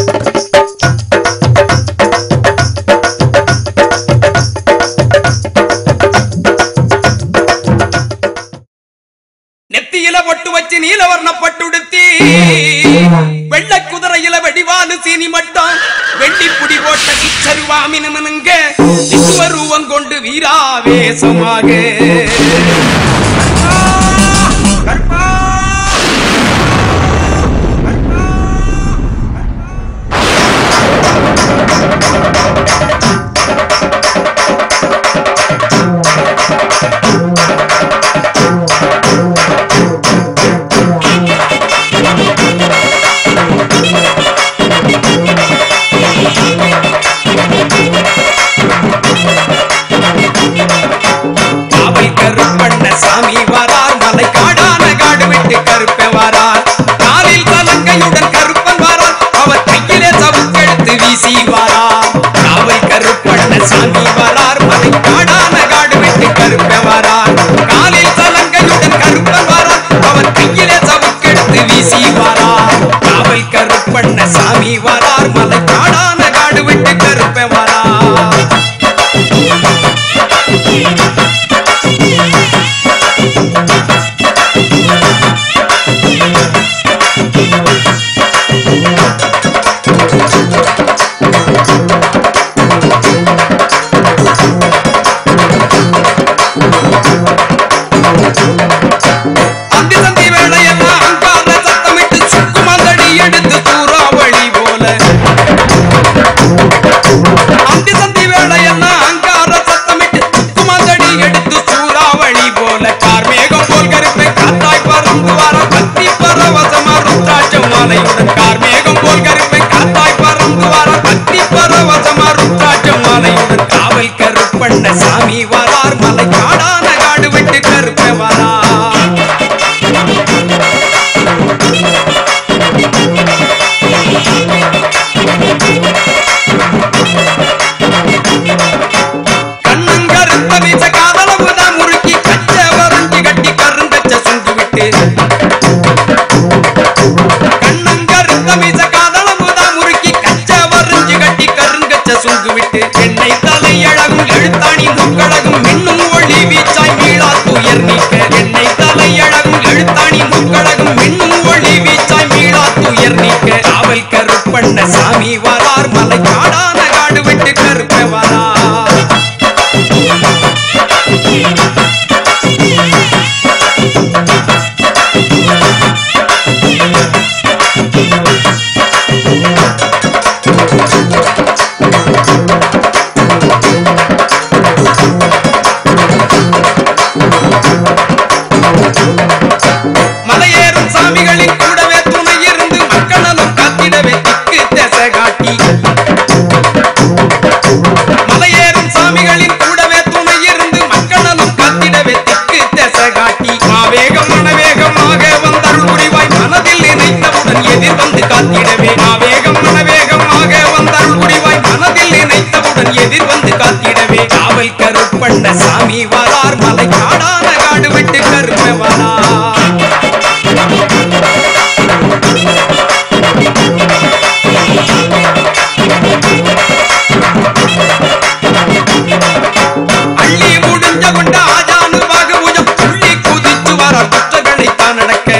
நெத்தியில பொட்டு வச்சு நீலவர்ண பட்டுடுத்தி வெள்ளை குதிரையில வெடிவாலு சீனி மட்டம் வெள்ளி புடி போட்ட கிச்சருவாமினுங்க விஸ்வரூபம் கொண்டு வீராவேசமாக கற்பா! காவல் கருப்பண்ண சாமி வரார் மலை காடான காடு விட்டு கருப்ப வரார் காலில் தலங்கையுடன் கருப்பன் வரார் அவர் கையிலே சவுக்கெடுத்து வீசி வரார் காவல் கருப்பண்ண சாமி வரார் மலை காடான காடு விட்டு கருப்ப வரார் காலில் தலங்கையுடன் கருப்பன் வரார் அவர் கையிலே சவுக்கெடுத்து வீசி வரார் காவல் கருப்பண்ண சாமி வரார் மலை காடான காடு விட்டு கருப்ப வரார் அந்தி சந்தி வேளையெல்லாம் அங்கார சத்தமிட்டு சுக்குமந்தடி எடுத்து தூறாவளி போல அந்தி சந்தி வேளையெல்லாம் அங்கார சத்தமிட்டு சுக்குமந்தடி எடுத்து சூறாவளி போல கார்மேகம் போல் கருப்பை காத்தாய் பறந்து வர பத்தி பரவசமா ருத்ராட்ச மாலையுடன் கார்மேகம் போல் கருப்பை காத்தாய் பறந்து வர பத்தி பரவசமா ருத்ராட்ச மாலையுடன் காவல் கருப்பண்ண சாமி வரார் மலை காடான காடு விட்டு கருப்ப வரார் கண்ணங்கருத்த வீச காதளவுதான் முறுக்கி கச்ச வரைஞ்சி கட்டி கருங்கச்ச சுண்டு விட்டு கண்ணங்கருத்த வீச காதளவுதான் முறுக்கி கச்ச வரைஞ்சி கட்டி கருங்கச்ச சுண்டு விட்டு எண்ணெய் தலையழகும் எழுத்தாணி முக்கழகும் மின்னும் ஒளி வீச்சாய் மீளா துயர் நீக்க எண்ணெய் தலையழகும் எழுத்தாணி முக்கழகும் மின்னும் ஒளி வீச்சாய் மீளா துயர் நீக்க காவல் கருப்பண்ண சாமி வரார் மலை காடான காடு விட்டு கருப்ப வரார் மலையேறும் சாமிகளின் கூடவே துணை இருந்து மக்களும் காத்திடவே திக்கு திசை காட்டி மலையேறும் சாமிகளின் கூடவே துணை இருந்து மக்களும் காத்திடவே திக்கு திசை காட்டி மாவேகம் மனவேகமாக வந்தருள் புரிவாய் மனதில் நினைத்தவுடன் எதிர் வந்து காத்திடவே மாவேகம் மனவேகமாக வந்தருள் புரிவாய் மனதில் நினைத்தவுடன் எதிர் வந்து காத்திடவே காவல் கருப்பண்ண சாமி வரார் மலை காடான காடு விட்டு கருப்ப வரார் அள்ளி முடிஞ்ச கொண்ட ஆஜானு பாகபூஜம் துள்ளி குதிச்சு வர குற்றங்களை தான் நடக்க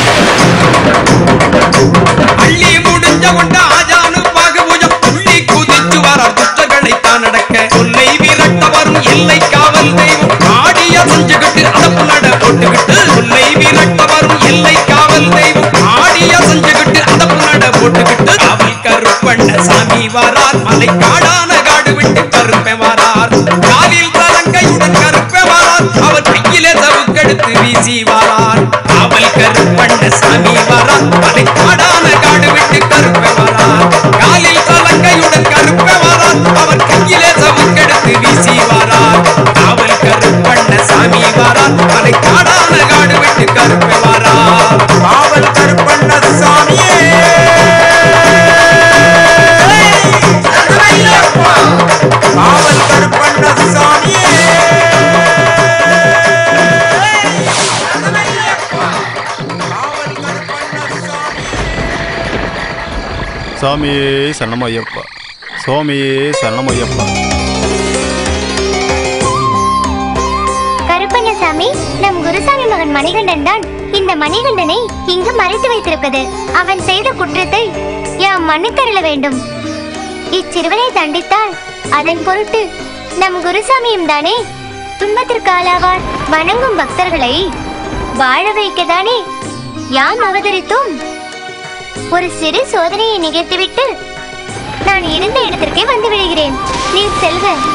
அள்ளி முடிஞ்ச கொண்ட ஆஜானு பாகபூஜம் துள்ளி குதிச்சு வர குற்றங்களை தான் நடக்க கொல்லை விரட்ட வரும் எல்லை காவல் தெய்வம் ஆடிய செஞ்சுக்கிட்டு அதப்பு நட போட்டுக்கிட்டு கொல்லை விரட்ட வரும் எல்லை காவல் தெய்வம் ஆடிய செஞ்சுக்கிட்டு அதப்பு நட போட்டுக்கிட்டு காவல் கருப்பண்ண சாமி வரார் மலை காடான காடு விட்டு கருப்ப வரார் காலில் தலங்கையுடன் கருப்ப வரார் அவர் கையிலே சவுக்கெடுத்து வீசி வரார் காவல் கருப்பண்ண சாமி வரார் மலை காடான காடு விட்டு கருப்ப வரார் காலில் தலங்கையுடன் கருப்ப வரார் அவர் கையிலே சவுக்கெடுத்து வீசி வரார் காவல் கருப்பண்ண சாமி வரார் மலை காடான காடு விட்டு கருப்ப வரார் காவல் கருப்பண்ண சாமியே காவல் கருப்பண்ண சாமியே காவல் கருப்பண்ண சாமி சுவாமியே சரணமையப்பா சுவாமியே சரணமையப்பா கருப்பண்ணசாமி நம் குருசாமி மகன் மணிகண்டன் தான் இந்த மணிகண்டனை இங்கு மறைத்து வைத்திருப்பது அவன் செய்த குற்றத்தை யாம் மன்னித்தருள வேண்டும் இச்சிறுவனை தண்டித்தால் அதன் பொருட்டு நம் குருசாமியும் தானே துன்பத்திற்கு ஆளாவார் வணங்கும் பக்தர்களை வாழ வைக்கதானே யாம் அவதரித்தோம் ஒரு சிறு சோதனையை நிகழ்த்திவிட்டு நான் இருந்த இடத்திற்கே வந்து விடுகிறேன் நீ செல்க